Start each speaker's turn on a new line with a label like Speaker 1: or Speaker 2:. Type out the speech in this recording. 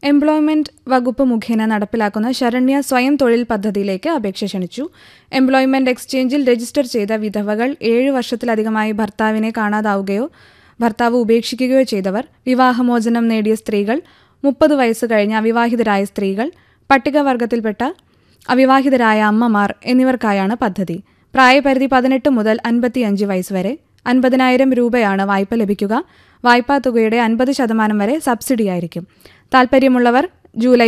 Speaker 1: employment വകുപ്പ് മുഖേന നടപ്പിലാക്കുന്ന ശരണ്യ സ്വയം തൊഴിൽ പദ്ധതിയിലേക്ക് അപേക്ഷ ക്ഷണിച്ചു എംപ്ലോയ്മെന്റ് എക്സ്ചേഞ്ചിൽ രജിസ്റ്റർ ചെയ്ത വിധവകൾ ഏഴ് വർഷത്തിലധികമായി ഭർത്താവിനെ കാണാതാവുകയോ ഭർത്താവ് ഉപേക്ഷിക്കുകയോ ചെയ്തവർ വിവാഹമോചനം നേടിയ സ്ത്രീകൾ മുപ്പത് വയസ്സ് കഴിഞ്ഞ അവിവാഹിതരായ സ്ത്രീകൾ പട്ടികവർഗത്തിൽപ്പെട്ട അവിവാഹിതരായ അമ്മമാർ എന്നിവർക്കായാണ് പദ്ധതി പ്രായപരിധി പതിനെട്ട് മുതൽ അൻപത്തിയഞ്ച് വയസ്സ് വരെ അൻപതിനായിരം രൂപയാണ് വായ്പ ലഭിക്കുക വായ്പാ തുകയുടെ അൻപത് ശതമാനം വരെ സബ്സിഡിയായിരിക്കും താൽപ്പര്യമുള്ളവർ ജൂലൈ